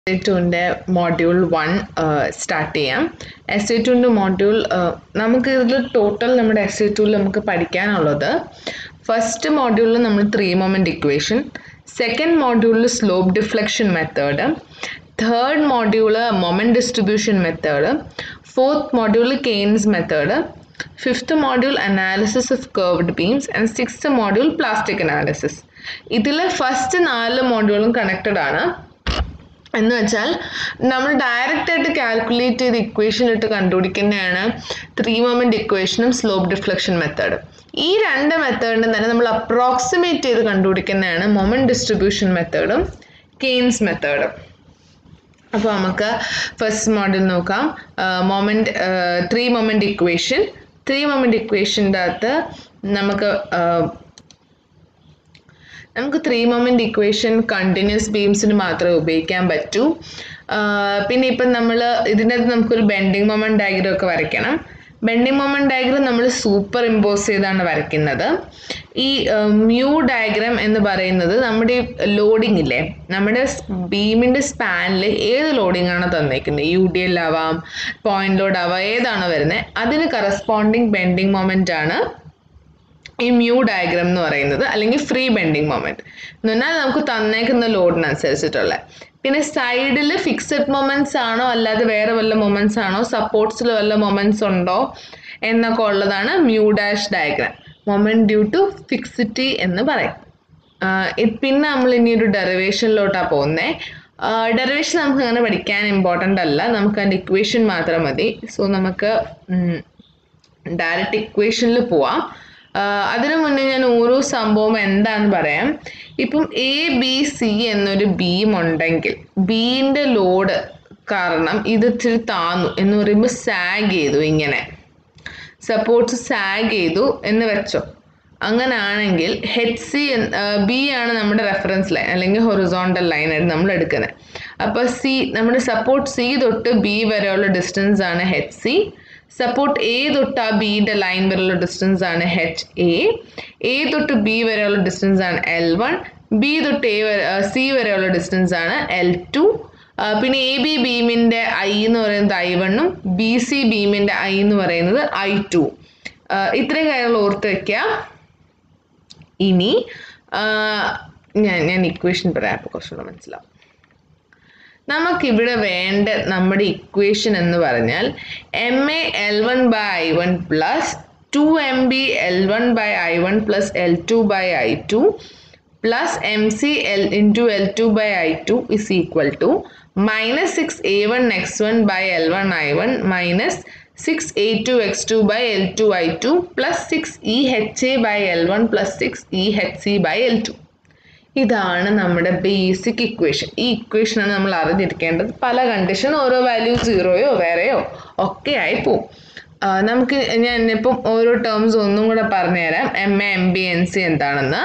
S A ടുവിൻ്റെ module one start ചെയ്യാം S A ടുവിൻ്റെ മോഡ്യൂൾ നമുക്ക് ഇതിൽ ടോട്ടൽ നമ്മുടെ എസ് എ ടുവിൽ നമുക്ക് പഠിക്കാനുള്ളത് ഫസ്റ്റ് മോഡ്യൂളിൽ നമ്മൾ ത്രീ മൊമെൻ്റ് ഇക്വേഷൻ സെക്കൻഡ് മോഡ്യൂളിൽ slope deflection method third module moment distribution method fourth module Kani's method fifth module analysis of curved beams and sixth module plastic analysis ഇതിൽ first നാല് മോഡ്യൂളും connected ആണ് എന്ന് വെച്ചാൽ നമ്മൾ ഡയറക്റ്റ് ആയിട്ട് കാൽക്കുലേറ്റ് ചെയ്ത് ഇക്വേഷൻ ഇട്ട് കണ്ടുപിടിക്കുന്നതാണ് ത്രീ മൊമെൻ്റ് ഇക്വേഷനും സ്ലോപ്പ് ഡിഫ്ലക്ഷൻ മെത്തേഡ് ഈ രണ്ട് മെത്തേഡിനും തന്നെ നമ്മൾ അപ്രോക്സിമേറ്റ് ചെയ്ത് കണ്ടുപിടിക്കുന്നതാണ് മൊമെൻ്റ് ഡിസ്ട്രിബ്യൂഷൻ മെത്തേഡും കെയ്ൻസ് മെത്തേഡും അപ്പോൾ നമുക്ക് ഫസ്റ്റ് മോഡൽ നോക്കാം moment three moment equation three moment ഇക്വേഷൻ്റെ അകത്ത് നമുക്ക് നമുക്ക് ത്രീ മൊമെൻ്റ് ഇക്വേഷൻ കണ്ടിന്യൂസ് ബീംസിന് മാത്രമേ ഉപയോഗിക്കാൻ പറ്റൂ പിന്നെ ഇപ്പം നമ്മൾ ഇതിൻ്റെ അകത്ത് നമുക്കൊരു ബെൻഡിങ് മൊമെൻ്റ് ഡയഗ്രം ഒക്കെ വരയ്ക്കണം ബെൻഡിങ് മൊമെൻ്റ് ഡയഗ്രം നമ്മൾ സൂപ്പർ ഇമ്പോസ് ചെയ്താണ് വരയ്ക്കുന്നത് ഈ മ്യൂ ഡയഗ്രാം എന്ന് പറയുന്നത് നമ്മുടെ ലോഡിംഗ് ഇല്ലേ നമ്മുടെ ബീമിൻ്റെ സ്പാനിൽ ഏത് ലോഡിംഗ് ആണ് തന്നേക്കുന്നത് യു ഡി എൽ ആവാം പോയിന്റ് ലോഡ് ആവാം ഏതാണോ വരുന്നത് അതിന് കറസ്പോണ്ടിങ് ബെൻഡിങ് മൊമെൻ്റ് ആണ് ഈ മ്യൂ ഡയഗ്രാം എന്ന് പറയുന്നത് അല്ലെങ്കിൽ ഫ്രീ ബെൻഡിങ് മൊമെൻറ്റ് എന്ന് പറഞ്ഞാൽ നമുക്ക് തന്നേക്കുന്ന ലോഡിനനുസരിച്ചിട്ടുള്ള പിന്നെ സൈഡിൽ ഫിക്സഡ് മൊമെൻറ്റ്സ് ആണോ അല്ലാതെ വേറെ വല്ല മൊമെൻറ്റ്സ് ആണോ സപ്പോർട്ട്സിൽ വല്ല മൊമെൻറ്റ്സ് ഉണ്ടോ എന്നൊക്കെ ഉള്ളതാണ് mu dash diagram moment due to fixity എന്ന് പറയും പിന്നെ നമ്മൾ ഇനി ഒരു ഡെറിവേഷനിലോട്ടാണ് പോകുന്നത് ഡെറിവേഷൻ നമുക്ക് അങ്ങനെ പഠിക്കാൻ ഇമ്പോർട്ടൻ്റ് അല്ല നമുക്ക് അതിൻ്റെ ഇക്വേഷൻ മാത്രം മതി സോ നമുക്ക് ഡയറക്റ്റ് ഇക്വേഷനിൽ പോവാം അതിനു മുന്നേ ഞാൻ ഓരോ സംഭവം എന്താന്ന് പറയാം ഇപ്പം എ ബി സി എന്നൊരു ബീം ഉണ്ടെങ്കിൽ ബീൻ്റെ ലോഡ് കാരണം ഇത് ഇച്ചിരി താന്നു എന്ന് പറയുമ്പോൾ സാഗ് ചെയ്തു ഇങ്ങനെ സപ്പോർട്ട്സ് സാഗ് ചെയ്തു എന്ന് വെച്ചോ അങ്ങനാണെങ്കിൽ ഹെച്ച് സി ബി ആണ് നമ്മുടെ റെഫറൻസ് ലൈൻ അല്ലെങ്കിൽ ഹൊറിസോണ്ടൽ ലൈൻ ആയിട്ട് നമ്മൾ എടുക്കുന്നത് അപ്പോൾ സി നമ്മുടെ സപ്പോർട്ട് സി തൊട്ട് ബി വരെയുള്ള ഡിസ്റ്റൻസ് ആണ് ഹെച്ച് സി സപ്പോർട്ട് എ തൊട്ട് ആ ബിയുടെ ലൈൻ വരെയുള്ള ഡിസ്റ്റൻസ് ആണ് എച്ച് എ എ തൊട്ട് ബി വരെയുള്ള ഡിസ്റ്റൻസ് ആണ് എൽ വൺ ബി തൊട്ട് എ വരെ സി വരെയുള്ള ഡിസ്റ്റൻസ് ആണ് എൽ ടു പിന്നെ എ ബി ബീമിൻ്റെ ഐ എന്ന് പറയുന്നത് ഐ വണ്ണും ബി സി ബീമിൻ്റെ ഐ എന്ന് പറയുന്നത് ഐ ടു ഇത്രയും കാര്യങ്ങൾ ഓർത്ത് വയ്ക്കുക ഇനി ഞാൻ ഞാൻ ഇക്വേഷൻ പറയാം അപ്പോൾ കുറച്ചുകൂടെ മനസ്സിലാവും നമുക്കിവിടെ വേണ്ട നമ്മുടെ ഇക്വേഷൻ എന്ന് പറഞ്ഞാൽ M A L one by I one plus two M B L one by I one plus L two by I two plus M C L into L two by I two is equal to minus six A one X one by L one I one minus six A two X two by L two I two plus six E H A by L one plus six E H C by L two ഇതാണ് നമ്മുടെ basic equation ഈ ഇക്വേഷനാണ് നമ്മൾ അറിഞ്ഞിരിക്കേണ്ടത് പല condition ഓരോ value സീറോയോ വേറെയോ ഒക്കെ ആയി പോവും നമുക്ക് ഞാൻ ഇപ്പം ഓരോ ടേംസ് ഒന്നും കൂടെ പറഞ്ഞുതരാം M A M B N C എന്താണെന്ന്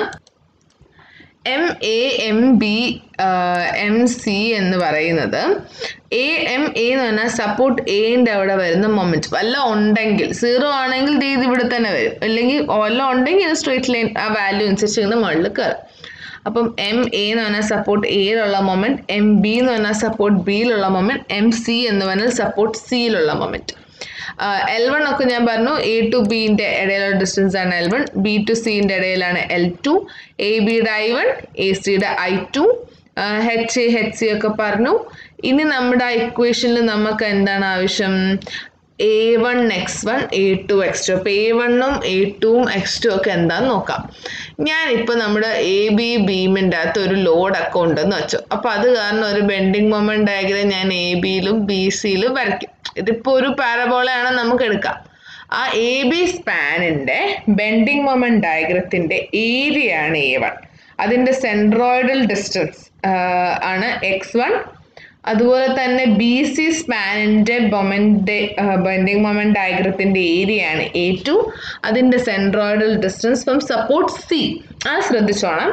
M A M B M C എന്ന് പറയുന്നത് എ എം എ എന്ന് പറഞ്ഞാൽ സപ്പോർട്ട് എൻ്റെ അവിടെ വരുന്ന മൊമെൻറ്റ് വല്ല ഉണ്ടെങ്കിൽ സീറോ ആണെങ്കിൽ ഇത് ഇവിടെ തന്നെ വരും അല്ലെങ്കിൽ വല്ല ഉണ്ടെങ്കിൽ സ്ട്രേറ്റ് ലൈൻ ആ വാല്യൂ അനുസരിച്ച് ഇങ്ങനെ മുകളിൽ കയറും അപ്പം എം എ എന്ന് പറഞ്ഞാൽ സപ്പോർട്ട് എയിലുള്ള മൊമെൻറ്റ് എം ബി എന്ന് പറഞ്ഞാൽ സപ്പോർട്ട് ബിയിലുള്ള മൊമെൻറ്റ് എം സി എന്ന് പറഞ്ഞാൽ സപ്പോർട്ട് സിയിലുള്ള മൊമെൻറ്റ് എൽ വൺ ഒക്കെ ഞാൻ പറഞ്ഞു എ ടു ബിൻ്റെ ഇടയിലുള്ള ഡിസ്റ്റൻസ് ആണ് എൽ വൺ ബി ടു സിൻ്റെ ഇടയിലാണ് എൽ ടു എ ബിയുടെ ഐ വൺ എ സിയുടെ I two H A H C ഒക്കെ പറഞ്ഞു ഇനി നമ്മുടെ ഇക്വേഷനിൽ നമുക്ക് എന്താണ് ആവശ്യം A one X one A two X two അപ്പോൾ എ വണ്ണും എ ടുവും എക്സ് ടു ഒക്കെ എന്താന്ന് നോക്കാം ഞാനിപ്പോൾ നമ്മുടെ എ ബി ബീമിൻ്റെ അകത്ത് ഒരു ലോഡൊക്കെ ഉണ്ടെന്ന് വെച്ചു അപ്പോൾ അത് കാരണം ഒരു ബെൻഡിങ് മൊമെൻ്റ് ഡയഗ്രം ഞാൻ എ ബിയിലും ബി സിയിലും വരയ്ക്കും ഇതിപ്പോൾ ഒരു പാരബോളയാണ് നമുക്ക് എടുക്കാം ആ എ ബി സ്പാനിൻ്റെ ബെൻഡിങ് മൊമെൻ്റ് ഡയഗ്രത്തിൻ്റെ ഏരിയ ആണ് എ വൺ അതിൻ്റെ സെൻട്രോയിഡൽ ഡിസ്റ്റൻസ് ആണ് എക്സ് വൺ അതുപോലെ തന്നെ ബി സി സ്പാനിൻ്റെ മൊമെൻ്റ് ബെൻഡിങ് മൊമെൻ്റ് ഡയഗ്രത്തിൻ്റെ ഏരിയ ആണ് എ ടു അതിൻ്റെ centroidal distance from support C അത് ശ്രദ്ധിച്ചോണം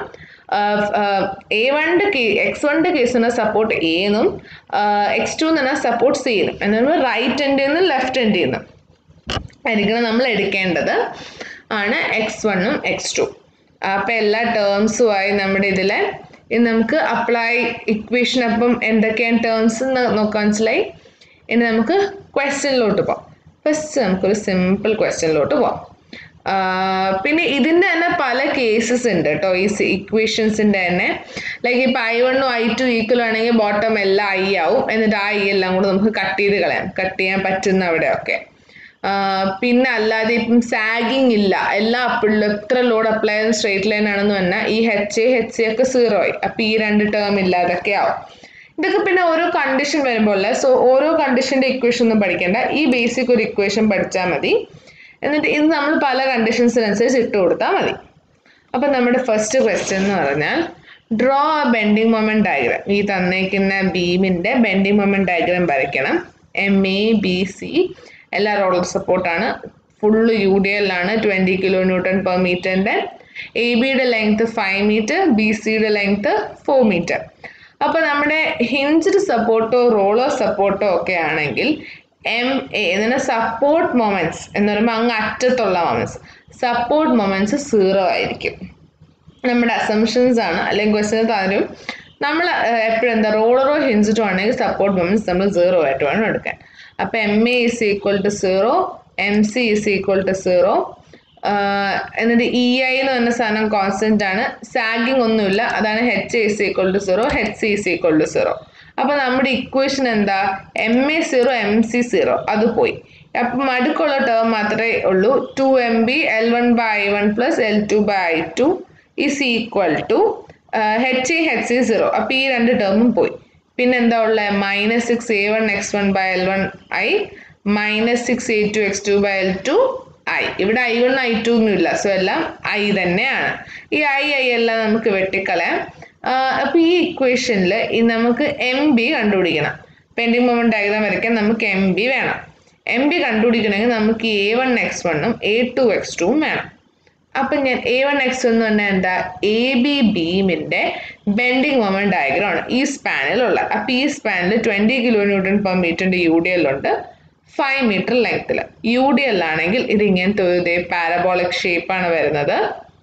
എ വണ്ണിൻ്റെ കേ എക്സ് വണ്ണിൻ്റെ കേസിന് സപ്പോർട്ട് എ എന്നും എക്സ് ടു എന്ന് പറഞ്ഞാൽ സപ്പോർട്ട് സി എന്നും എന്നാൽ റൈറ്റ് എൻഡിൽ നിന്ന് ലെഫ്റ്റ് എൻഡിൽ നിന്ന് ആയിരിക്കണം നമ്മൾ എടുക്കേണ്ടത് ആണ് എക്സ് വണ്ണും എക്സ് ടു അപ്പോൾ എല്ലാ ടേംസുമായി നമ്മുടെ ഇതിലെ ഇനി നമുക്ക് അപ്ലൈ ഇക്വേഷൻ അപ്പം എന്തൊക്കെയാണ് ടേംസ് നോക്കാൻ മനസ്സിലായി ഇനി നമുക്ക് ക്വസ്റ്റ്യനിലോട്ട് പോവാം ഫസ്റ്റ് നമുക്കൊരു സിമ്പിൾ ക്വസ്റ്റ്യനിലോട്ട് പോവാം പിന്നെ ഇതിൻ്റെ തന്നെ പല കേസസ് ഉണ്ട് കേട്ടോ ഈ ഇക്വേഷൻസിൻ്റെ തന്നെ ലൈക്ക് ഇപ്പോൾ ഐ വണ്ണും ഐ ടു ഈക്വൽ ആണെങ്കിൽ ബോട്ടം എല്ലാം ഐ ആവും എന്നിട്ട് ആ ഐ എല്ലാം കൂടെ നമുക്ക് കട്ട് ചെയ്ത് കളയാം കട്ട് ചെയ്യാൻ പറ്റുന്ന അവിടെയൊക്കെ പിന്നെ അല്ലാതെ ഇപ്പം സാഗിങ് ഇല്ല എല്ലാം അപ്പിളിൽ എത്ര ലോഡ് അപ്ലൈ ചെയ്യുന്ന സ്ട്രേറ്റ് ലൈൻ ആണെന്ന് പറഞ്ഞാൽ ഈ എച്ച് എ എച്ച് സി ഒക്കെ സീറോ ആയി അപ്പം ഈ രണ്ട് ടേം ഇല്ലാതൊക്കെ ആവും ഇതൊക്കെ പിന്നെ ഓരോ കണ്ടീഷൻ വരുമ്പോൾ അല്ലേ സോ ഓരോ കണ്ടീഷൻ്റെ ഇക്വേഷൻ ഒന്നും പഠിക്കേണ്ട ഈ ബേസിക് ഒരു ഇക്വേഷൻ പഠിച്ചാൽ മതി എന്നിട്ട് ഇത് നമ്മൾ പല കണ്ടീഷൻസിനനുസരിച്ച് ഇട്ട് കൊടുത്താൽ മതി അപ്പം നമ്മുടെ ഫസ്റ്റ് ക്വസ്റ്റ്യൻ എന്ന് പറഞ്ഞാൽ ഡ്രോ ആ ബെൻഡിങ് മൊമെന്റ് ഡയഗ്രാം ഈ തന്നേക്കുന്ന ബീമിൻ്റെ ബെൻഡിങ് മൊമെന്റ് ഡയഗ്രാം വരയ്ക്കണം എം എ ബി സി എല്ലാ റോളർ സപ്പോർട്ടാണ് ഫുള്ള് യു ഡി എല്ലാണ് ട്വൻറ്റി കിലോ ന്യൂട്ടൺ പെർ മീറ്ററിൻ്റെ എ ബിയുടെ ലെങ്ത് ഫൈവ് മീറ്റർ ബി സിയുടെ ലെങ്ത് ഫോർ മീറ്റർ അപ്പോൾ നമ്മുടെ ഹിഞ്ചഡ് സപ്പോർട്ടോ റോളർ സപ്പോർട്ടോ ഒക്കെ ആണെങ്കിൽ എം എ എന്ന് സപ്പോർട്ട് മൊമെന്റ്സ് എന്ന് പറയുമ്പോൾ അങ്ങ് അറ്റത്തുള്ള മൊമെന്റ്സ് സപ്പോർട്ട് മൊമെന്റ്സ് സീറോ ആയിരിക്കും നമ്മുടെ അസംഷൻസ് ആണ് അല്ലെങ്കിൽ ക്വസ്റ്റ്യൻ തരും നമ്മൾ എപ്പോഴും എന്താ റോളറോ ഹിഞ്ചിട്ടോ ആണെങ്കിൽ സപ്പോർട്ട് മൊമെന്റ്സ് നമ്മൾ സീറോ ആയിട്ട് വേണം എടുക്കാൻ അപ്പോൾ M A is equal to zero M C is equal to zero എന്നിട്ട് ഇ ഐ എന്ന് പറഞ്ഞ സാധനം കോൺസ്റ്റന്റ് ആണ് സാഗിങ് ഒന്നുമില്ല അതാണ് H is equal to zero H C is equal to zero അപ്പോൾ നമ്മുടെ ഇക്വേഷൻ എന്താ M A zero M C zero അത് പോയി അപ്പം മടുക്കുള്ള ടേം മാത്രമേ ഉള്ളൂ two M B L one by I one plus L two by I two is equal to H E H C zero അപ്പോൾ ഈ രണ്ട് ടേമും പോയി പിന്നെ എന്താ ഉള്ളത് minus six A one X one by L one I minus six A two X two by L two I ഇവിടെ I one I two ഒന്നും ഇല്ല സോ എല്ലാം ഐ തന്നെയാണ് ഈ ഐ ഐ എല്ലാം നമുക്ക് വെട്ടിക്കളയാം അപ്പോൾ ഈ ഇക്വേഷനിൽ നമുക്ക് എം ബി കണ്ടുപിടിക്കണം പെൻഡിങ് മൊമെന്റ് ഡയഗ്രാം വരയ്ക്കാൻ നമുക്ക് എം ബി വേണം എം ബി കണ്ടുപിടിക്കണമെങ്കിൽ നമുക്ക് എ വൺ എക്സ് വണ്ണും എ ടു എക്സ് ടുവും വേണം അപ്പം ഞാൻ എ വൺ എക്സ് എന്ന് പറഞ്ഞാൽ എന്താ എ ബി ബീമിൻ്റെ ബെൻഡിങ് മൊമെന്റ് ഡയഗ്രാം ആണ് ഈ സ്പാനിലുള്ള അപ്പോൾ ഈ സ്പാനിൽ ട്വൻറ്റി കിലോ ന്യൂട്ടൺ പെർ മീറ്ററിൻ്റെ യു ഡി എൽ ഉണ്ട് ഫൈവ് മീറ്റർ ലെങ്ത്തിൽ യു ഡി എൽ ആണെങ്കിൽ ഇത് ഇങ്ങനത്തെ ഒരു ഇതേ പാരബോളിക് ഷേപ്പാണ് വരുന്നത്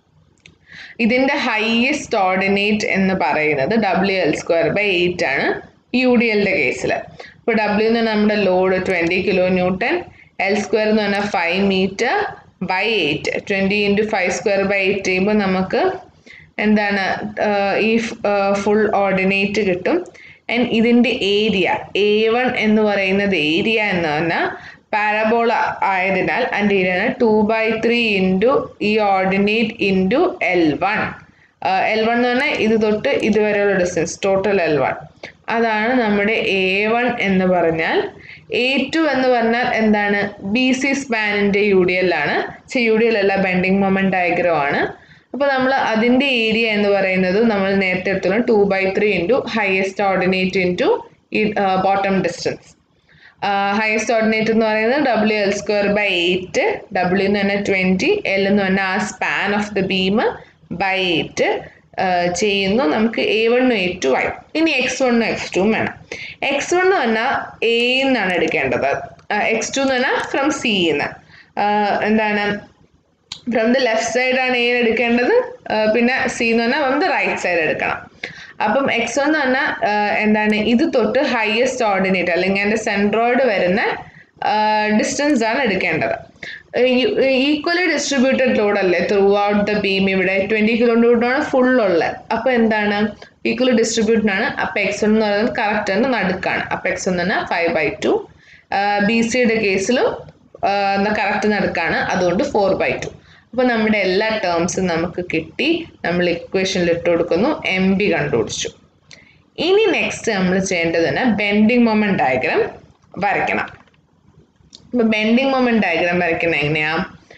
ഇതിൻ്റെ ഹയസ്റ്റ് ഓർഡിനേറ്റ് എന്ന് പറയുന്നത് W L square by eight ആണ് യു ഡി എല്ലിൻ്റെ കേസിൽ ഇപ്പോൾ ഡബ്ല്യു എന്ന് പറഞ്ഞാൽ നമ്മുടെ load twenty kilo newton L square എന്ന് പറഞ്ഞാൽ five metre by eight twenty into five square by eight ചെയ്യുമ്പോൾ നമുക്ക് എന്താണ് ഈ ഫുൾ ഓർഡിനേറ്റ് കിട്ടും ആൻഡ് ഇതിൻ്റെ ഏരിയ എ വൺ എന്ന് പറയുന്നത് ഏരിയ എന്ന് പറഞ്ഞാൽ പാരബോള ആയതിനാൽ അതിൻ്റെ area two by three into ഈ ordinate into L one L one എന്ന് പറഞ്ഞാൽ ഇത് തൊട്ട് ഇതുവരെയുള്ള ഡിസ്റ്റൻസ് ടോട്ടൽ എൽ വൺ അതാണ് നമ്മുടെ എ വൺ എന്ന് പറഞ്ഞാൽ എ ടു എന്ന് പറഞ്ഞാൽ എന്താണ് ബി സി സ്പാനിൻ്റെ യു ഡി എൽ ആണ് യു ഡി എൽ അല്ല ബെൻഡിങ് മൊമെന്റ് ഡയഗ്രം ആണ് അപ്പോൾ നമ്മൾ അതിൻ്റെ ഏരിയ എന്ന് പറയുന്നത് നമ്മൾ നേരത്തെ എടുത്തുള്ള two by three into highest ordinate into ഈ ബോട്ടം ഡിസ്റ്റൻസ് ഹയസ്റ്റ് ഓർഡിനേറ്റ് എന്ന് പറയുന്നത് W L square by eight W എന്ന് പറഞ്ഞാൽ ട്വൻറ്റി എൽ എന്ന് പറഞ്ഞാൽ ആ span of the beam by eight ചെയ്യുന്നു നമുക്ക് എ വണ്ണും എ ടു ആയി ഇനി എക്സ് വണ്ണും എക്സ് ടുവും വേണം എക്സ് വൺ എന്ന് പറഞ്ഞാൽ എ എന്നാണ് എടുക്കേണ്ടത് എക്സ് ടു എന്ന് പറഞ്ഞാൽ ഫ്രം സി എന്ന് എന്താണ് ഫ്രം ദ ലെഫ്റ്റ് സൈഡാണ് എ എടുക്കേണ്ടത് പിന്നെ സി എന്ന് പറഞ്ഞാൽ ഫ്രം ദ റൈറ്റ് സൈഡ് എടുക്കണം അപ്പം എക്സ് എന്ന് പറഞ്ഞാൽ എന്താണ് ഇത് തൊട്ട് ഹയസ്റ്റ് ഓർഡിനേറ്റ് അല്ലെങ്കിൽ എൻ്റെ സെൻട്രോയിഡ് വരുന്ന ഡിസ്റ്റൻസ് ആണ് എടുക്കേണ്ടത് ഈക്വലി ഡിസ്ട്രിബ്യൂട്ടഡ് ലോഡ് അല്ലേ ത്രൂ ഔട്ട് ദ ബീം ഇവിടെ ട്വൻറ്റി കിലോമീറ്ററാണ് ഫുൾ ഉള്ളത് അപ്പോൾ എന്താണ് ഈക്വലി ഡിസ്ട്രിബ്യൂട്ടഡ് ആണ് അപ്പോൾ എക്സ് എന്ന് പറയുന്നത് കറക്റ്റ് ആണ് നടുക്കാണ് അപ്പോൾ എക്സ് എന്ന് പറഞ്ഞാൽ ഫൈവ് ബൈ ടു ബി സിയുടെ കേസിലും കറക്റ്റ് നടുക്കാണ് അതുകൊണ്ട് ഫോർ ബൈ ടു അപ്പോൾ നമ്മുടെ എല്ലാ ടേംസും നമുക്ക് കിട്ടി നമ്മൾ ഇക്വേഷനിൽ ഇട്ട് കൊടുക്കുന്നു എം ബി കണ്ടുപിടിച്ചു ഇനി നെക്സ്റ്റ് നമ്മൾ ചെയ്യേണ്ടത് തന്നെ ബെൻഡിങ് മൊമെന്റ് ഡയഗ്രാം വരയ്ക്കണം ഇപ്പൊ ബെൻഡിങ് മൊമെന്റ് ഡയഗ്രാം വരയ്ക്കുന്നത് എങ്ങനെയാ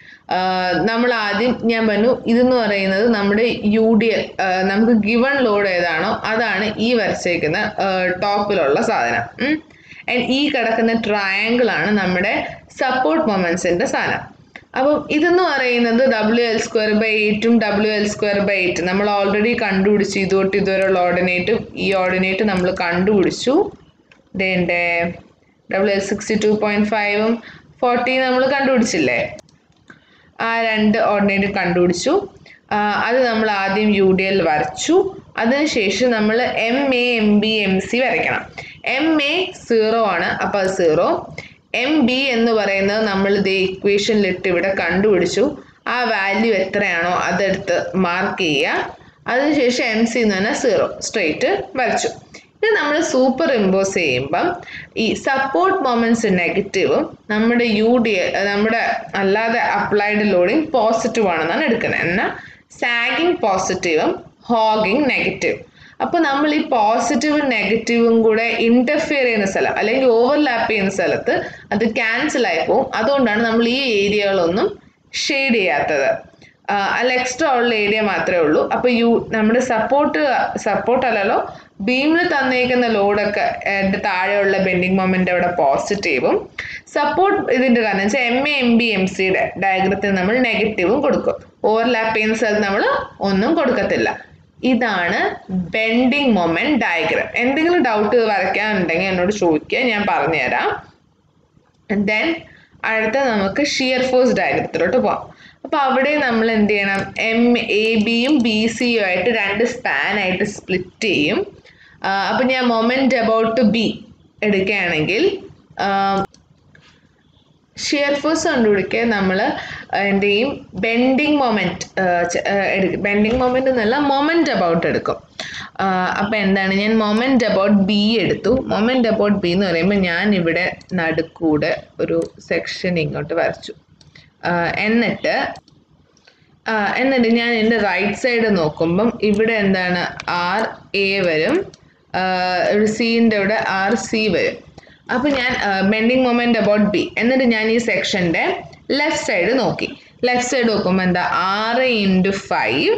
നമ്മൾ ആദ്യം ഞാൻ പറഞ്ഞു ഇതെന്ന് പറയുന്നത് നമ്മുടെ യു ഡി എൽ നമുക്ക് ഗിവൺ ലോഡ് ഏതാണോ അതാണ് ഈ വരച്ചേക്കുന്ന ടോപ്പിലുള്ള സാധനം ആൻഡ് ഈ കിടക്കുന്ന ട്രയാങ്കിൾ ആണ് നമ്മുടെ സപ്പോർട്ട് മൊമെന്റ്സിന്റെ സാധനം അപ്പം ഇതെന്ന് പറയുന്നത് ഡബ്ല്യു എൽ സ്ക്വയർ ബൈ എയ്റ്റും W L square by eight നമ്മൾ ഓൾറെഡി കണ്ടുപിടിച്ചു ഇതുതൊട്ട് ഇതുവരെയുള്ള ഓർഡിനേറ്റും ഈ ഓർഡിനേറ്റ് നമ്മൾ കണ്ടുപിടിച്ചു ഇതേണ്ടേ W L sixty two point ഫൈവും ഫോർട്ടി നമ്മൾ കണ്ടുപിടിച്ചില്ലേ ആ രണ്ട് ഓർഡിനേറ്റ് കണ്ടുപിടിച്ചു അത് നമ്മൾ ആദ്യം യു ഡി എൽ വരച്ചു അതിനുശേഷം നമ്മൾ M A M B M C വരയ്ക്കണം എം എ സീറോ ആണ് അപ്പോൾ അത് സീറോ എം ബി എന്ന് പറയുന്നത് നമ്മൾ ഇത് ഇക്വേഷനിലിട്ട് ഇവിടെ കണ്ടുപിടിച്ചു ആ വാല്യൂ എത്രയാണോ അതെടുത്ത് മാർക്ക് ചെയ്യുക അതിനുശേഷം എം സി എന്ന് പറഞ്ഞാൽ സീറോ സ്ട്രെയിറ്റ് വരച്ചു ഇത് നമ്മൾ സൂപ്പർ ഇമ്പോസ് ചെയ്യുമ്പം ഈ സപ്പോർട്ട് മൊമെന്റ്സ് നെഗറ്റീവും നമ്മുടെ യു ഡി നമ്മുടെ അല്ലാതെ അപ്ലൈഡ് ലോഡിങ് പോസിറ്റീവ് ആണെന്നാണ് എടുക്കുന്നത് എന്നാൽ സാഗിങ് പോസിറ്റീവും ഹോഗിങ് നെഗറ്റീവ് അപ്പോൾ നമ്മൾ ഈ പോസിറ്റീവും നെഗറ്റീവും കൂടെ ഇന്റർഫിയർ ചെയ്യുന്ന സ്ഥലം അല്ലെങ്കിൽ ഓവർലാപ്പ് ചെയ്യുന്ന സ്ഥലത്ത് അത് ക്യാൻസൽ ആയി പോകും അതുകൊണ്ടാണ് നമ്മൾ ഈ ഏരിയകളൊന്നും ഷെയ്ഡ് ചെയ്യാത്തത് അല്ല എക്സ്ട്രാ ഉള്ള ഏരിയ മാത്രമേ ഉള്ളൂ അപ്പോൾ യു നമ്മുടെ സപ്പോർട്ട് സപ്പോർട്ട് അല്ലല്ലോ ബീമിൽ തന്നേക്കുന്ന ലോഡൊക്കെ താഴെയുള്ള ബെൻഡിങ് മൊമെന്റ് അവിടെ പോസിറ്റീവും സപ്പോർട്ട് ഇതിന്റെ കാരണം വെച്ചാൽ M A M B M സിയുടെ ഡയഗ്രത്തിൽ നമ്മൾ നെഗറ്റീവും കൊടുക്കും ഓവർലാപ്പ് ചെയ്യുന്ന സ്ഥലത്ത് നമ്മൾ ഒന്നും കൊടുക്കത്തില്ല ഇതാണ് ബെൻഡിങ് മൊമെന്റ് ഡയഗ്രാം എന്തെങ്കിലും ഡൗട്ട് വരയ്ക്കാനുണ്ടെങ്കിൽ എന്നോട് ചോദിക്കുക ഞാൻ പറഞ്ഞുതരാം ദെൻ അടുത്ത നമുക്ക് ഷിയർ ഫോഴ്സ് ഡയഗ്രത്തിലോട്ട് പോവാം അപ്പൊ അവിടെ നമ്മൾ എന്ത് ചെയ്യണം എം എ ബിയും ബി സിയും ആയിട്ട് രണ്ട് സ്പാൻ ആയിട്ട് സ്പ്ലിറ്റ് ചെയ്യും അപ്പൊ ഞാൻ മൊമെന്റ് അബൌട്ട് ബി എടുക്കുകയാണെങ്കിൽ ഷിയർ ഫോഴ്സ് കണ്ടുപിടിക്കാൻ നമ്മൾ എന്ത് ചെയ്യും ബെൻഡിങ് മൊമെന്റ് ബെൻഡിങ് മൊമെന്റ് എന്നല്ല മൊമെന്റ് അബൌട്ട് എടുക്കും അപ്പം എന്താണ് ഞാൻ മൊമെന്റ് അബൌട്ട് ബി എടുത്തു മൊമെന്റ് അബൌട്ട് ബി എന്ന് പറയുമ്പോൾ ഞാൻ ഇവിടെ നടുക്കൂടെ ഒരു സെക്ഷൻ ഇങ്ങോട്ട് വരച്ചു എന്നിട്ട് എന്നിട്ട് ഞാൻ എൻ്റെ റൈറ്റ് സൈഡ് നോക്കുമ്പം ഇവിടെ എന്താണ് ആർ എ വരും ഒരു സീൻ്റെ ഇവിടെ ആർ സി വരും അപ്പോൾ ഞാൻ ബെൻഡിങ് മൊമെന്റ് അബൌട്ട് ബി എന്നിട്ട് ഞാൻ ഈ സെക്ഷൻ്റെ ലെഫ്റ്റ് സൈഡ് നോക്കി ലെഫ്റ്റ് സൈഡ് നോക്കുമ്പോൾ എന്താ ആറ് ഇൻറ്റു ഫൈവ്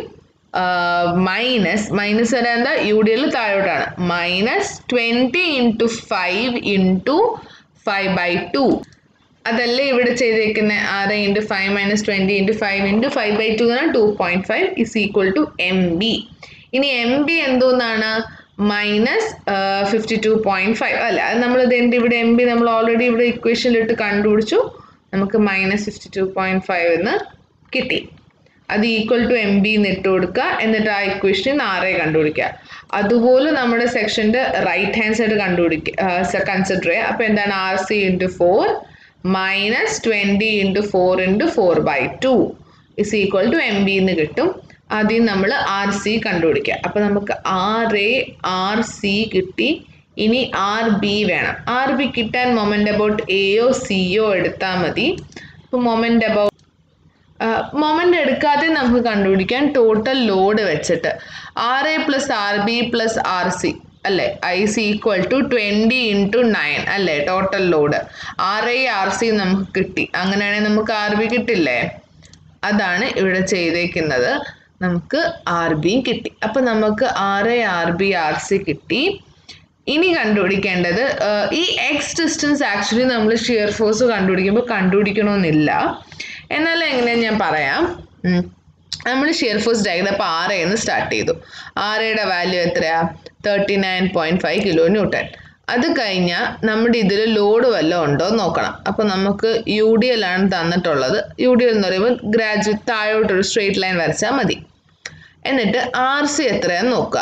മൈനസ് മൈനസ് വരാൻ എന്താ യു ഡി എൽ താഴോട്ടാണ് minus twenty into five into five by two അതല്ലേ ഇവിടെ ചെയ്തേക്കുന്ന ആറ് into five minus twenty into five into five by two എന്ന് two point five is equal to M B ഇനി M B എന്തോന്നാണ് minus fifty two point five അല്ല അത് നമ്മൾ ഇതിൻ്റെ ഇവിടെ എം ബി നമ്മൾ ഓൾറെഡി ഇവിടെ ഇക്വേഷനിലിട്ട് കണ്ടുപിടിച്ചു നമുക്ക് minus fifty two point five എന്ന് കിട്ടി അത് ഈക്വൽ ടു എം ബി എന്ന് ഇട്ട് കൊടുക്കുക എന്നിട്ട് ആ ഇക്വേഷനിൽ നിന്ന് ആറേ കണ്ടുപിടിക്കുക അതുപോലെ നമ്മുടെ സെക്ഷൻ്റെ റൈറ്റ് ഹാൻഡ് സൈഡ് കണ്ടുപിടിക്കുക കൺസിഡർ ചെയ്യുക അപ്പോൾ എന്താണ് R C into four minus twenty into four into four by two is equal to M B എന്ന് കിട്ടും ആദ്യം നമ്മൾ ആർ സി കണ്ടുപിടിക്കുക അപ്പോൾ നമുക്ക് ആർ എ ആർ സി കിട്ടി ഇനി ആർ ബി വേണം ആർ ബി കിട്ടാൻ മൊമെൻ്റ് അബൌട്ട് എയോ സിയോ എടുത്താൽ മതി അപ്പോൾ മൊമെൻ്റ് അബൌട്ട് മൊമെൻ്റ് എടുക്കാതെ നമുക്ക് കണ്ടുപിടിക്കാൻ ടോട്ടൽ ലോഡ് വെച്ചിട്ട് R A plus R B plus R C അല്ലേ I C equal to twenty into nine അല്ലേ total load R I R C നമുക്ക് കിട്ടി അങ്ങനെയാണെങ്കിൽ നമുക്ക് ആർ ബി കിട്ടില്ലേ അതാണ് ഇവിടെ ചെയ്തേക്കുന്നത് നമുക്ക് ആർ ബിയും കിട്ടി അപ്പം നമുക്ക് R I R B R C കിട്ടി ഇനി കണ്ടുപിടിക്കേണ്ടത് ഈ എക്സ് ഡിസ്റ്റൻസ് ആക്ച്വലി നമ്മൾ ഷിയർ ഫോഴ്സ് കണ്ടുപിടിക്കുമ്പോൾ കണ്ടുപിടിക്കണമെന്നില്ല എന്നാലും എങ്ങനെയാന്ന് ഞാൻ പറയാം നമ്മൾ ഷിയർ ഫോഴ്സ് ഡയഗ്രം അപ്പോൾ ആർ എന്ന് സ്റ്റാർട്ട് ചെയ്തു ആർ എയുടെ വാല്യൂ എത്രയാ thirty nine point five kilo newton അത് കഴിഞ്ഞാൽ നമ്മുടെ ഇതിൽ ലോഡ് വല്ലതും ഉണ്ടോ എന്ന് നോക്കണം അപ്പോൾ നമുക്ക് യു ഡി എൽ ആണ് തന്നിട്ടുള്ളത് യു ഡി എൽ എന്ന് പറയുമ്പോൾ ഗ്രാജുവേറ്റ് താഴോട്ടൊരു സ്ട്രെയിറ്റ് ലൈൻ വരച്ചാൽ മതി എന്നിട്ട് ആർ സി എത്രയാന്ന് നോക്കുക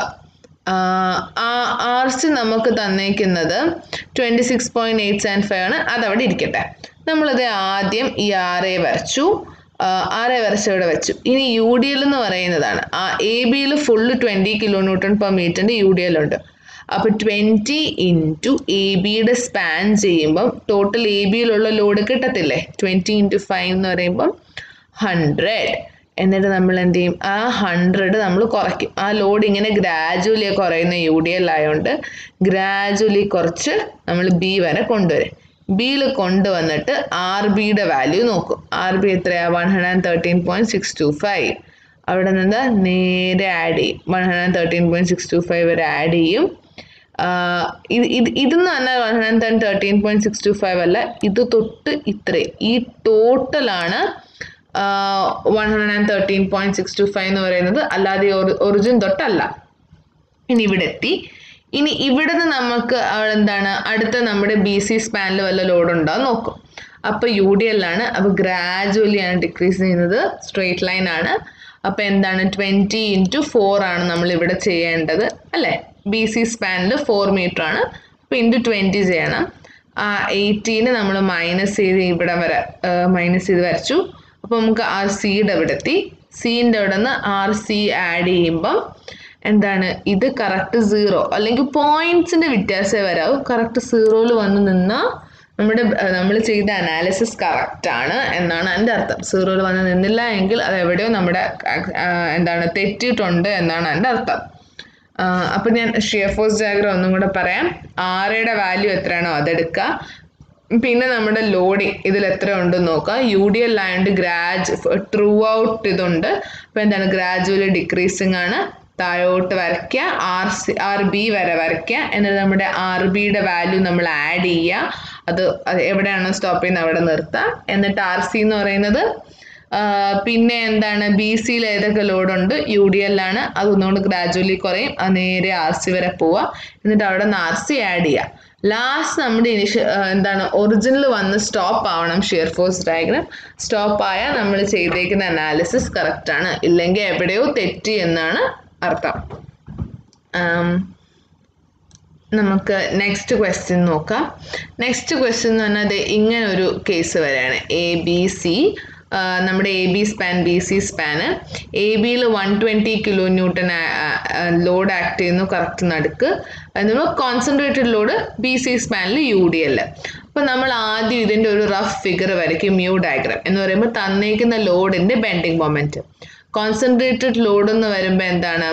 ആർ സി നമുക്ക് തന്നേക്കുന്നത് twenty six point eight seven five ആണ് അതവിടെ ഇരിക്കട്ടെ നമ്മളത് ആദ്യം ഈ ആർ എ വരച്ചു ആർ എ വരച്ച് ഇവിടെ വെച്ചു ഇനി യു ഡി എൽ എന്ന് പറയുന്നതാണ് ആ എ ബിയിൽ full twenty kilo newton per മീറ്ററിൻ്റെ യു ഡി എൽ ഉണ്ട് അപ്പോൾ ട്വൻറ്റി ഇൻറ്റു എ ബിയുടെ സ്പാൻ ചെയ്യുമ്പം ടോട്ടൽ എ ബിയിലുള്ള ലോഡ് കിട്ടത്തില്ലേ ട്വൻറ്റി ഇൻറ്റു ഫൈവ് എന്ന് പറയുമ്പം ഹൺഡ്രഡ് എന്നിട്ട് നമ്മൾ എന്ത് ചെയ്യും ആ ഹൺഡ്രഡ് നമ്മൾ കുറയ്ക്കും ആ ലോഡ് ഇങ്ങനെ ഗ്രാജുവലി കുറയുന്ന യു ഡി എൽ ആയതുകൊണ്ട് ഗ്രാജുവലി കുറച്ച് നമ്മൾ ബി വരെ കൊണ്ടുവരും ബിയിൽ കൊണ്ടുവന്നിട്ട് ആർ ബിയുടെ വാല്യൂ നോക്കും ആർ ബി എത്രയാ one hundred and thirteen point six two five അവിടെ നിന്ന് നേരെ ആഡ് ചെയ്യും one hundred and thirteen point six two five വരെ ആഡ് ചെയ്യും ഇത് ഇത് ഇതെന്ന് പറഞ്ഞാൽ one hundred and thirteen point six two five അല്ല ഇത് തൊട്ട് ഇത്രയും ഈ ടോട്ടലാണ് one hundred and thirteen point six two five എന്ന് പറയുന്നത് അല്ലാതെ ഒറിജിൻ തൊട്ടല്ല ഇനി ഇവിടെ എത്തി ഇനി ഇവിടെ നിന്ന് നമുക്ക് എന്താണ് അടുത്ത നമ്മുടെ ബി സി സ്പാനിൽ വല്ല ലോഡ് ഉണ്ടോ നോക്കും അപ്പോൾ യു ഡി എൽ ആണ് അപ്പോൾ ഗ്രാജുവലി ആണ് ഡിക്രീസ് ചെയ്യുന്നത് സ്ട്രെയിറ്റ് ലൈൻ ആണ് അപ്പോൾ എന്താണ് ട്വൻറ്റി ഇൻറ്റു ഫോർ ആണ് നമ്മൾ ഇവിടെ ചെയ്യേണ്ടത് അല്ലേ ബി സി സ്പാനിൽ ഫോർ മീറ്റർ ആണ് അപ്പോൾ ഇൻറ്റു ട്വൻറ്റി ചെയ്യണം ആ എയ്റ്റീന് നമ്മൾ മൈനസ് ചെയ്ത് ഇവിടെ വരെ മൈനസ് ചെയ്ത് വരച്ചു അപ്പോൾ നമുക്ക് ആർ സിയുടെ അവിടെ എത്തി സീൻ്റെ അവിടെ നിന്ന് ആർ സി ആഡ് ചെയ്യുമ്പം എന്താണ് ഇത് കറക്റ്റ് സീറോ അല്ലെങ്കിൽ പോയിന്റ്സിന്റെ വ്യത്യാസമേ വരാവൂ കറക്റ്റ് സീറോയിൽ വന്ന് നിന്നാൽ നമ്മുടെ നമ്മൾ ചെയ്ത അനാലിസിസ് കറക്റ്റ് ആണ് എന്നാണ് എൻ്റെ അർത്ഥം സീറോയിൽ വന്ന് നിന്നില്ല എങ്കിൽ അത് എവിടെയോ നമ്മുടെ ആ, എന്താണ് തെറ്റിയിട്ടുണ്ട് എന്നാണ് എൻ്റെ അർത്ഥം അപ്പം ഞാൻ ഷിയഫോസ് ഡയഗ്രം ഒന്നും കൂടെ പറയാം ആറയുടെ വാല്യൂ എത്രയാണോ അതെടുക്കുക പിന്നെ നമ്മുടെ ലോഡിങ് ഇതിൽ എത്ര ഉണ്ടെന്ന് നോക്കുക യു ഡി എൽ ആയതുകൊണ്ട് ഗ്രാജ് ത്രൂ ഔട്ട് ഇതുണ്ട് അപ്പോൾ എന്താണ് ഗ്രാജുവലി ഡിക്രീസിങ് ആണ് താഴോട്ട് വരയ്ക്കുക ആർ സി ആർ ബി വരെ വരയ്ക്കുക എന്നിട്ട് നമ്മുടെ ആർ ബിയുടെ വാല്യൂ നമ്മൾ ആഡ് ചെയ്യുക അത് അത് എവിടെയാണോ സ്റ്റോപ്പ് ചെയ്യുന്നത് അവിടെ നിർത്തുക എന്നിട്ട് ആർ സി എന്ന് പറയുന്നത് ആ, പിന്നെ എന്താണ് ബി സിയിൽ ഏതൊക്കെ ലോഡുണ്ട് യു ഡി എൽ ആണ് അത് ഒന്നുകൊണ്ട് ഗ്രാജുവലി കുറയും അത് നേരെ ആർ സി വരെ പോവുക എന്നിട്ട് അവിടെ നിന്ന് ആർ സി ആഡ് ചെയ്യുക ലാസ്റ്റ് നമ്മുടെ ഇനിഷ്യ എന്താണ് ഒറിജിനൽ വന്ന് സ്റ്റോപ്പ് ആവണം ഷിയർ ഫോഴ്സ് ഡയഗ്രാം സ്റ്റോപ്പ് ആയാൽ നമ്മൾ ചെയ്തേക്കുന്ന അനാലിസിസ് കറക്റ്റ് ആണ് ഇല്ലെങ്കിൽ എവിടെയോ തെറ്റി എന്നാണ് അർത്ഥം ആം, നമുക്ക് നെക്സ്റ്റ് ക്വസ്റ്റ്യൻ നോക്കാം നെക്സ്റ്റ് ക്വസ്റ്റ്യൻ എന്ന് പറഞ്ഞാൽ ദേ ഇങ്ങനെ ഒരു കേസ് വരെയാണ് എ ബി സി നമ്മുടെ A B span B C സ്പാന് എ ബിയിൽ one twenty kilo newton load act ചെയ്യുന്നു കറക്റ്റ് നടുക്ക് നമ്മൾ കോൺസെൻട്രേറ്റഡ് ലോഡ് ബി സി സ്പാനിൽ യു ഡി എൽ അപ്പോൾ നമ്മൾ ആദ്യം ഇതിൻ്റെ ഒരു റഫ് ഫിഗർ വരയ്ക്കും മ്യൂ ഡയഗ്രാം എന്ന് പറയുമ്പോൾ തന്നേക്കുന്ന ലോഡിൻ്റെ ബെൻഡിങ് മൊമെൻറ്റ് കോൺസെൻട്രേറ്റഡ് ലോഡ് എന്ന് വരുമ്പോൾ എന്താണ്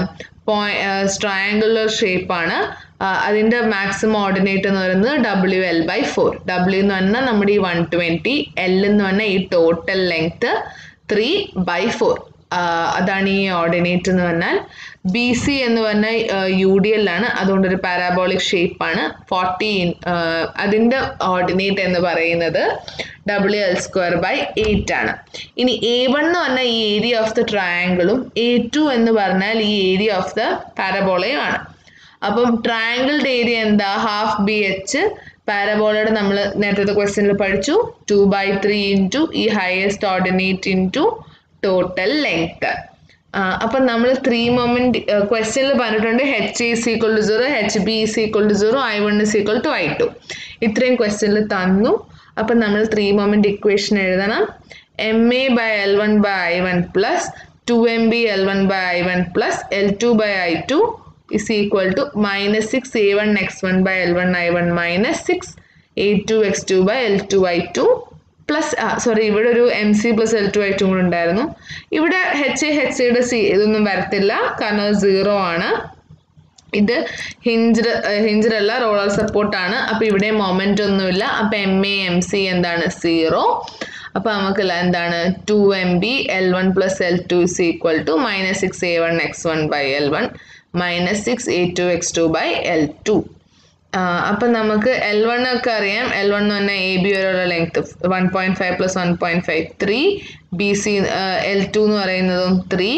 ട്രയാങ്കുലർ ഷേപ്പാണ് അതിൻ്റെ മാക്സിമം ഓർഡിനേറ്റ് എന്ന് പറയുന്നത് W L by four W എന്ന് പറഞ്ഞാൽ നമ്മുടെ ഈ വൺ ട്വൻറ്റി എൽ എന്ന് പറഞ്ഞാൽ ഈ total length three by four അതാണ് ഈ ഓർഡിനേറ്റ് എന്ന് പറഞ്ഞാൽ ബി സി എന്ന് പറഞ്ഞാൽ യു ഡി എൽ ആണ് അതുകൊണ്ട് ഒരു പാരാബോളിക് ഷേപ്പാണ് ഫോർട്ടി അതിൻ്റെ ഓർഡിനേറ്റ് എന്ന് പറയുന്നത് W L square by eight ആണ് ഇനി എ വൺ എന്ന് പറഞ്ഞാൽ ഈ ഏരിയ ഓഫ് ദ ട്രയാങ്കിളും എ ടു എന്ന് പറഞ്ഞാൽ ഈ ഏരിയ ഓഫ് ദ പാരബോളയും ആണ് അപ്പം ട്രയാങ്കിളുടെ ഏരിയ എന്താ ഹാഫ് ബി എച്ച് പാരബോളയുടെ നമ്മൾ നേരത്തെ ക്വസ്റ്റ്യനിൽ പഠിച്ചു ടു ബൈ ത്രീ ഇൻറ്റു ഈ highest ordinate into total length അപ്പം നമ്മൾ ത്രീ മൊമെന്റ് ക്വസ്റ്റ്യനിൽ പറഞ്ഞിട്ടുണ്ട് H is equal to zero H B is equal to zero I one is equal to I two ഇത്രയും ക്വസ്റ്റ്യനിൽ തന്നു അപ്പം നമ്മൾ ത്രീ മൊമെന്റ് ഇക്വേഷൻ എഴുതണം M A by L one by I one plus two M B L one by I one plus L two by I two is equal to minus 6 a1 x1 by l1 i1 minus 6 a2 x2 by l2 i2 plus ആ sorry ഇവിടെ ഒരു M C plus L two I two കൂടെ ഉണ്ടായിരുന്നു ഇവിടെ H A H സിയുടെ C ഇതൊന്നും വരത്തില്ല കാരണം അത് സീറോ ആണ് ഇത് ഹിഞ്ച്ഡ് ഹിഞ്ച്ഡ് അല്ല റോളർ സപ്പോർട്ടാണ് അപ്പോൾ ഇവിടെ മൊമെൻ്റ് ഒന്നുമില്ല അപ്പോൾ എം എ എം സി എന്താണ് സീറോ അപ്പോൾ നമുക്ക് എന്താണ് two M B L one plus L two is equal to minus six A one X one by L one minus six A two X two by L two അപ്പം നമുക്ക് L one ഒക്കെ അറിയാം L one എന്ന് പറഞ്ഞാൽ A B വരെയുള്ള length one point five plus one point five three B C L two എന്ന് പറയുന്നതും three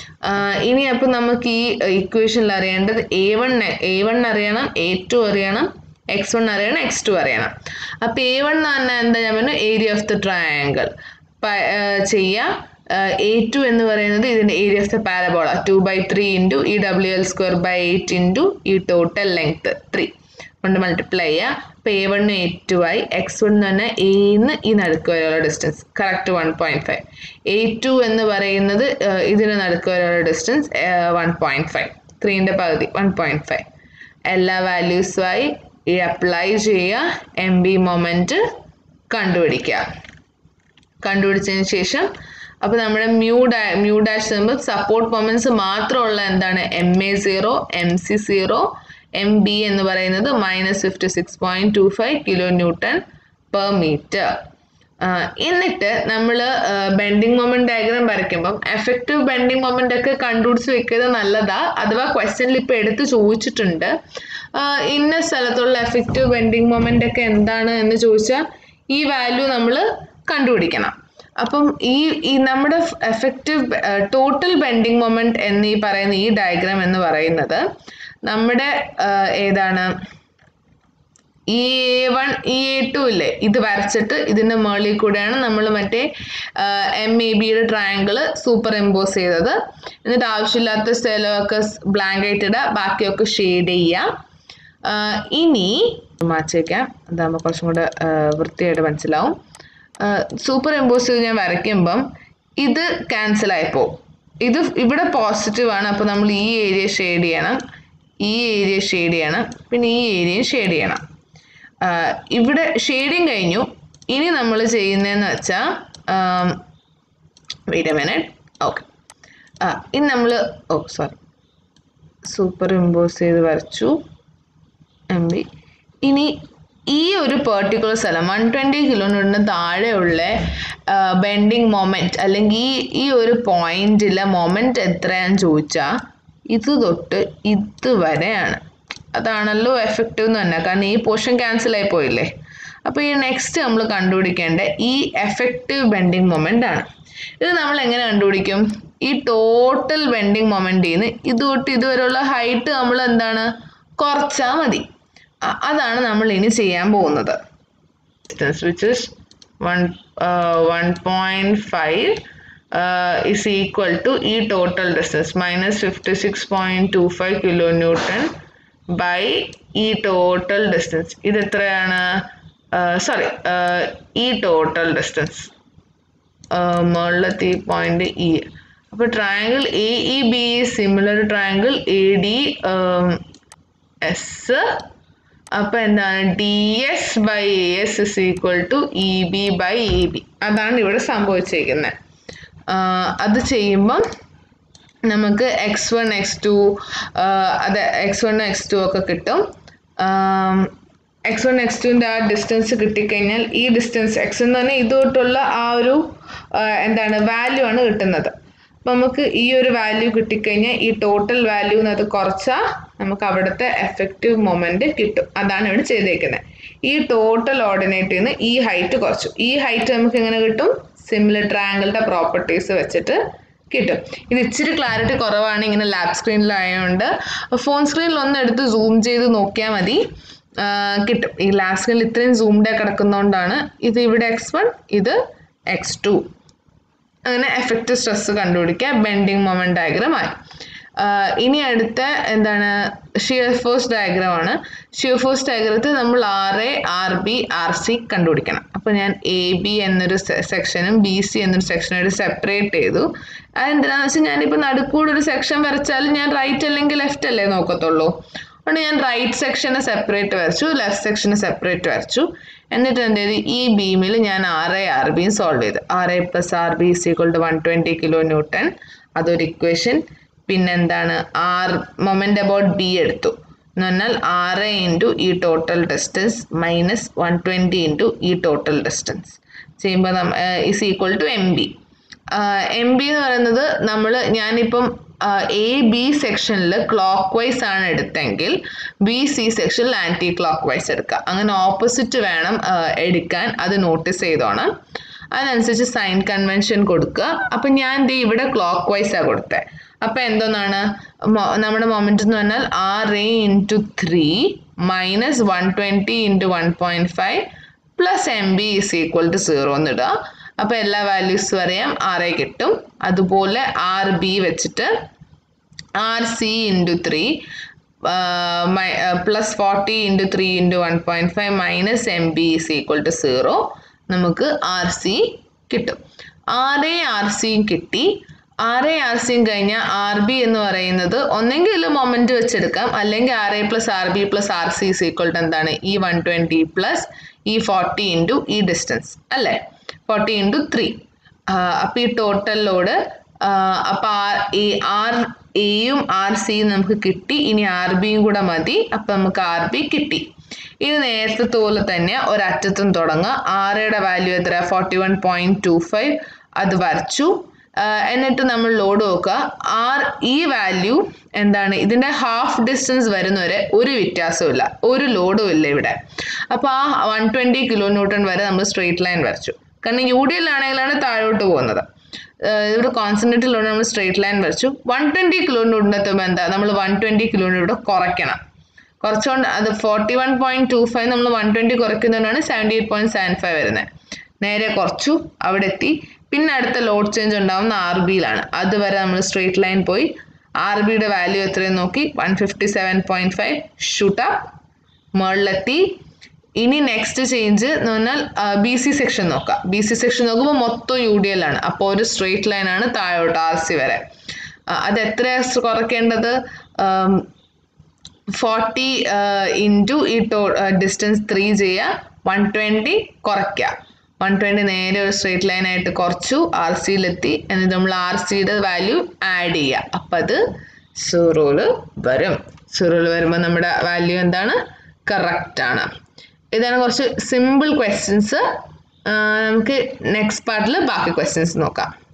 ഇനി അപ്പം നമുക്ക് ഈ ഇക്വേഷനിൽ അറിയേണ്ടത് എ വൺ എ വൺ അറിയണം എ ടു അറിയണം എക്സ് വൺ അറിയണം എക്സ് ടു അറിയണം അപ്പോൾ എ വൺ എന്ന് പറഞ്ഞാൽ എന്താ ഞാൻ പറഞ്ഞു ഏരിയ ഓഫ് ദ ട്രയാങ്കിൾ ചെയ്യാം എ ടു എന്ന് പറയുന്നത് ഇതിൻ്റെ area of the parabola two by three into E W L square by eight into ഈ ടോട്ടൽ ലെങ്ത് ത്രീ കൊണ്ട് മൾട്ടിപ്ലൈ ചെയ്യുക അപ്പോൾ എ വണ്ണ് എ ടു ആയി എക്സ് വൺ എന്ന് പറഞ്ഞാൽ എന്ന് ഈ നടുക്ക് വരെയുള്ള distance correct one point five A two എന്ന് പറയുന്നത് ഏഹ്, ഇതിന് നടുക്ക് വരെയുള്ള ഡിസ്റ്റൻസ് വൺ പോയിൻറ്റ് ഫൈവ് ത്രീൻ്റെ പകുതി വൺ പോയിൻറ്റ് ഫൈവ് എല്ലാ വാല്യൂസുമായി ഈ അപ്ലൈ ചെയ്യുക എം ബി മൊമെൻറ്റ് കണ്ടുപിടിക്കുക കണ്ടുപിടിച്ചതിന് ശേഷം അപ്പോൾ നമ്മുടെ മ്യൂ ഡാ മ്യൂ ഡാഷ് ചെയ്യുമ്പോൾ സപ്പോർട്ട് മൊമെന്റ്സ് മാത്രമുള്ള എന്താണ് M A zero M C zero M B എന്ന് പറയുന്നത് minus fifty six point two five kilo newton per metre എന്നിട്ട് നമ്മൾ ബെൻഡിങ് മൊമെന്റ് ഡയഗ്രാം വരയ്ക്കുമ്പം എഫക്റ്റീവ് ബെൻഡിങ് മൊമെന്റ് ഒക്കെ കണ്ടുപിടിച്ച് വെക്കുന്നത് നല്ലതാ അഥവാ ക്വസ്റ്റ്യനിൽ ഇപ്പോൾ എടുത്ത് ചോദിച്ചിട്ടുണ്ട് ആ, ഇന്ന സ്ഥലത്തുള്ള എഫക്റ്റീവ് ബെൻഡിങ് മൊമെന്റ് ഒക്കെ എന്താണ് എന്ന് ചോദിച്ചാൽ ഈ വാല്യൂ നമ്മൾ കണ്ടുപിടിക്കണം അപ്പം ഈ ഈ നമ്മുടെ എഫക്റ്റീവ് ടോട്ടൽ ബെൻഡിങ് മൊമെന്റ് എന്ന് ഈ പറയുന്ന ഈ ഡയഗ്രാം എന്ന് പറയുന്നത് നമ്മുടെ ആ, ഏതാണ് ഈ എ വൺ ഈ എ ടു ഇല്ലേ ഇത് വരച്ചിട്ട് ഇതിൻ്റെ മുകളിൽ കൂടെയാണ് നമ്മൾ മറ്റേ എം എ ബിയുടെ ട്രയാങ്കിൾ സൂപ്പർ ഇമ്പോസ് ചെയ്തത് എന്നിട്ട് ആവശ്യമില്ലാത്ത സ്ഥലമൊക്കെ ബ്ലാങ്ക് ആയിട്ട് ഇടുക ബാക്കിയൊക്കെ ഷെയ്ഡ് ചെയ്യുക ആഹ് ഇനി മാറ്റി വയ്ക്കാം അതാകുമ്പോൾ കുറച്ചും കൂടെ ആഹ് വൃത്തിയായിട്ട് മനസ്സിലാവും സൂപ്പർ ഇമ്പോസ് ചെയ്ത് ഞാൻ വരയ്ക്കുമ്പം ഇത് ക്യാൻസൽ ആയിപ്പോ ഇത് ഇവിടെ പോസിറ്റീവ് ആണ് അപ്പോൾ നമ്മൾ ഈ ഏരിയ ഷെയ്ഡ് ചെയ്യണം ഈ ഏരിയ ഷെയ്ഡ് ചെയ്യണം പിന്നെ ഈ ഏരിയയും ഷെയ്ഡ് ചെയ്യണം ആഹ് ഇവിടെ ഷെയ്ഡിങ് കഴിഞ്ഞു ഇനി നമ്മൾ ചെയ്യുന്നതെന്ന് വെച്ചാൽ വെയിറ്റ് എ മിനിറ്റ് ഓക്കെ ആ ഇനി നമ്മൾ ഓ സോറി സൂപ്പർ ഇമ്പോസ് ചെയ്ത് വരച്ചു എം ബി ഇനി ഈ ഒരു പെർട്ടിക്കുലർ സ്ഥലം വൺ ട്വൻറ്റി കിലോമീറ്ററിന് താഴെയുള്ള ബെൻഡിങ് മൊമെൻറ്റ് അല്ലെങ്കിൽ ഈ ഈ ഒരു പോയിന്റിലെ മൊമെൻറ്റ് എത്രയാന്ന് ചോദിച്ചാൽ ഇത് തൊട്ട് ഇതുവരെയാണ് അതാണല്ലോ എഫക്റ്റീവ് എന്ന് തന്നെ കാരണം ഈ പോർഷൻ ക്യാൻസൽ ആയി പോയില്ലേ അപ്പോൾ ഈ നെക്സ്റ്റ് നമ്മൾ കണ്ടുപിടിക്കേണ്ട ഈ എഫക്റ്റീവ് ബെൻഡിങ് മൊമെൻ്റ് ആണ് ഇത് നമ്മൾ എങ്ങനെ കണ്ടുപിടിക്കും ഈ ടോട്ടൽ ബെൻഡിങ് മൊമെൻറ്റിൽ നിന്ന് ഇത് തൊട്ട് ഇതുവരെയുള്ള ഹൈറ്റ് നമ്മൾ എന്താണ് കുറച്ചാൽ മതി അ- അതാണ് നമ്മൾ ഇനി ചെയ്യാൻ പോകുന്നത് distance which is 1 uh, 1.5 uh, is equal to e total distance minus 56.25 kilonewton by e total distance ഇത് എത്രയാണ് സോറി ഈ ടോട്ടൽ ഡിസ്റ്റൻസ് മുകളിലത്തെ ഈ പോയിന്റ് ഇ അപ്പോൾ triangle A E B similar triangle A D S അപ്പൊ എന്താണ് D S by A S is equal to E B by A B അതാണ് ഇവിടെ സംഭവിച്ചിരിക്കുന്നത് അത് ചെയ്യുമ്പം നമുക്ക് എക്സ് വൺ എക്സ് ടു അത് എക്സ് വൺ എക്സ് ടു ഒക്കെ കിട്ടും എക്സ് വൺ എക്സ് ടുവിൻ്റെ ആ ഡിസ്റ്റൻസ് കിട്ടിക്കഴിഞ്ഞാൽ ഈ ഡിസ്റ്റൻസ് എക്സ് എന്ന് പറഞ്ഞാൽ ഇതോട്ടുള്ള ആ ഒരു ആ, എന്താണ് വാല്യൂ ആണ് കിട്ടുന്നത് അപ്പം നമുക്ക് ഈ ഒരു വാല്യൂ കിട്ടിക്കഴിഞ്ഞാൽ ഈ ടോട്ടൽ വാല്യൂ എന്നത് കുറച്ചാൽ നമുക്ക് അവിടുത്തെ എഫക്റ്റീവ് മൊമെന്റ് കിട്ടും അതാണ് ഇവിടെ ചെയ്തേക്കുന്നത് ഈ ടോട്ടൽ ഓർഡിനേറ്റിൽ നിന്ന് ഈ ഹൈറ്റ് കുറച്ചു ഈ ഹൈറ്റ് നമുക്ക് എങ്ങനെ കിട്ടും സിമിലർ ട്രയാങ്കിളുടെ പ്രോപ്പർട്ടീസ് വെച്ചിട്ട് കിട്ടും ഇത് ഇച്ചിരി ക്ലാരിറ്റി കുറവാണ് ഇങ്ങനെ ലാബ് സ്ക്രീനിലായതുകൊണ്ട് ഫോൺ സ്ക്രീനിൽ ഒന്ന് എടുത്ത് സൂം ചെയ്ത് നോക്കിയാൽ മതി ആ, കിട്ടും ഈ ലാബ് സ്ക്രീനിൽ ഇത്രയും സൂംഡേ കിടക്കുന്നതുകൊണ്ടാണ് ഇത് ഇവിടെ എക്സ് വൺ ഇത് എക്സ് ടു അങ്ങനെ എഫക്റ്റ് സ്ട്രെസ് കണ്ടുപിടിക്കുക ബെൻഡിങ് മൊമെന്റ് ഡയഗ്രാം ആയി ആഹ് ഇനി അടുത്ത എന്താണ് ഷിയർ ഫോഴ്സ് ഡയഗ്രാം ആണ് ഷിയർ ഫോഴ്സ് ഡയഗ്രത്തിൽ നമ്മൾ R A R B R C കണ്ടുപിടിക്കണം അപ്പോൾ ഞാൻ എ ബി എന്നൊരു സെക്ഷനും ബി സി എന്നൊരു സെക്ഷനായിട്ട് സെപ്പറേറ്റ് ചെയ്തു അതെന്തിനാന്ന് വെച്ചാൽ ഞാനിപ്പോൾ നടുക്കൂടെ ഒരു സെക്ഷൻ വരച്ചാലും ഞാൻ റൈറ്റ് അല്ലെങ്കിൽ ലെഫ്റ്റ് അല്ലേ നോക്കത്തുള്ളൂ അതുകൊണ്ട് ഞാൻ റൈറ്റ് സെക്ഷനെ സെപ്പറേറ്റ് വരച്ചു ലെഫ്റ്റ് സെക്ഷനെ സെപ്പറേറ്റ് വരച്ചു എന്നിട്ട് എന്ത് ചെയ്തു ഈ ബീമിൽ ഞാൻ ആർ എ ആർ ബിയും സോൾവ് ചെയ്തു R A plus R B is equal to one twenty kilo newton അതൊരു ഇക്വേഷൻ പിന്നെന്താണ് ആർ മൊമെൻ്റ് അബൌട്ട് ബി എടുത്തു എന്ന് പറഞ്ഞാൽ ആർ എ ഇൻറ്റു ഈ total distance minus one twenty into ഈ ടോട്ടൽ ഡിസ്റ്റൻസ് ചെയ്യുമ്പോൾ നമ്മ is equal to M B M B എന്ന് പറയുന്നത് നമ്മൾ ഞാനിപ്പം എ ബി സെക്ഷനിൽ ക്ലോക്ക് വൈസ് ആണ് എടുത്തെങ്കിൽ ബി സി സെക്ഷനിൽ ആൻറ്റി ക്ലോക്ക് വൈസ് എടുക്കുക അങ്ങനെ ഓപ്പോസിറ്റ് വേണം ആ, എടുക്കാൻ അത് നോട്ടീസ് ചെയ്തോണം അതിനനുസരിച്ച് സൈൻ കൺവെൻഷൻ കൊടുക്കുക അപ്പം ഞാൻ ദേ ഇവിടെ ക്ലോക്ക് വൈസാണ് കൊടുത്തത് അപ്പം എന്തോന്നാണ് മൊ- നമ്മുടെ മൊമെന്റ് എന്ന് പറഞ്ഞാൽ R A into three minus one twenty into one point five plus M B is equal to zero എന്ന് ഇടുക അപ്പോൾ എല്ലാ വാല്യൂസും അറിയാം ആർ എ കിട്ടും അതുപോലെ ആർ ബി വെച്ചിട്ട് R C into three plus forty into three into one point five minus M B is equal to zero നമുക്ക് R C കിട്ടും ആർ എ ആർ സിയും കിട്ടി ആർ എ ആർ സിയും കഴിഞ്ഞാൽ R B എന്ന് പറയുന്നത് ഒന്നെങ്കിൽ ഇതിൽ മൊമെന്റ് വെച്ചെടുക്കാം അല്ലെങ്കിൽ R A plus R B plus R C is equal to എന്താണ് ഈ വൺ ട്വൻറ്റി പ്ലസ് ഈ ഫോർട്ടി ഇൻറ്റു ഈ ഡിസ്റ്റൻസ് അല്ലേ ഫോർട്ടി ഇൻറ്റു ത്രീ അപ്പോൾ ഈ ടോട്ടൽ ലോഡ് അപ്പോൾ ആർ ഈ ആർ എയും ആർ സിയും നമുക്ക് കിട്ടി ഇനി ആർ ബിയും കൂടെ മതി അപ്പം നമുക്ക് ആർ ബി കിട്ടി ഇത് നേരത്തെ പോലെ തന്നെ ഒരറ്റത്തും തുടങ്ങുക ആറയുടെ വാല്യൂ എത്ര forty one point two five അത് വരച്ചു ആ, എന്നിട്ട് നമ്മൾ ലോഡ് നോക്കുക ആർ ഈ വാല്യൂ എന്താണ് ഇതിന്റെ ഹാഫ് ഡിസ്റ്റൻസ് വരുന്നവരെ ഒരു വ്യത്യാസമില്ല ഒരു ലോഡും ഇല്ല ഇവിടെ അപ്പോൾ ആ വൺ ട്വൻറ്റി കിലോ ന്യൂട്ടൺ വരെ നമ്മൾ സ്ട്രെയിറ്റ് ലൈൻ വരച്ചു കാരണം യു ഡി എല്ലാണെങ്കിലാണ് താഴോട്ട് പോകുന്നത് ഏഹ് ഇവിടെ കോൺസെൻട്രേറ്റിലൂടെ നമ്മൾ സ്ട്രെയിറ്റ് ലൈൻ വരച്ചു വൺ ട്വൻറ്റി കിലോ ന്യൂട്ടൺ എത്തുമ്പോൾ എന്താ നമ്മൾ വൺ ട്വൻറ്റി കിലോ ഇവിടെ കുറയ്ക്കണം കുറച്ചുകൊണ്ട് അത് forty one point two five നമ്മൾ വൺ ട്വൻറ്റി കുറയ്ക്കുന്നതുകൊണ്ടാണ് seventy eight point seven five വരുന്നത് നേരെ കുറച്ചു അവിടെ എത്തി പിന്നെ അടുത്ത ലോഡ് ചേഞ്ച് ഉണ്ടാവുന്ന ആർ ബിയിലാണ് അതുവരെ നമ്മൾ സ്ട്രേറ്റ് ലൈൻ പോയി ആർ ബിയുടെ വാല്യൂ എത്രയെന്ന് നോക്കി one fifty seven point five shoot up മുകളിലെത്തി ഇനി നെക്സ്റ്റ് ചേഞ്ച് എന്ന് പറഞ്ഞാൽ ബി സി സെക്ഷൻ നോക്കാം ബി സി സെക്ഷൻ നോക്കുമ്പോൾ മൊത്തം യു ഡി എൽ ആണ് അപ്പോൾ ഒരു സ്ട്രേറ്റ് ലൈൻ ആണ് താഴോട്ട് ആർ സി വരെ ആ, അത് എത്ര കുറയ്ക്കേണ്ടത് ഫോർട്ടി ഇൻറ്റു ഈ ടോ ഡിസ്റ്റൻസ് ത്രീ ചെയ്യുക വൺ ട്വൻറ്റി കുറയ്ക്കുക വൺ ട്വൻറ്റി നേരെ ഒരു സ്ട്രേറ്റ് ലൈൻ ആയിട്ട് കുറച്ചു ആർ സിയിലെത്തി എന്നിട്ട് നമ്മൾ ആർ സിയുടെ വാല്യൂ ആഡ് ചെയ്യുക അപ്പം അത് സീറോയിൽ വരും സീറോയിൽ വരുമ്പോൾ നമ്മുടെ വാല്യൂ എന്താണ് കറക്റ്റ് ആണ് ഇതാണ് കുറച്ച് സിമ്പിൾ ക്വസ്റ്റ്യൻസ് നമുക്ക് നെക്സ്റ്റ് പാർട്ടിൽ ബാക്കി ക്വസ്റ്റ്യൻസ് നോക്കാം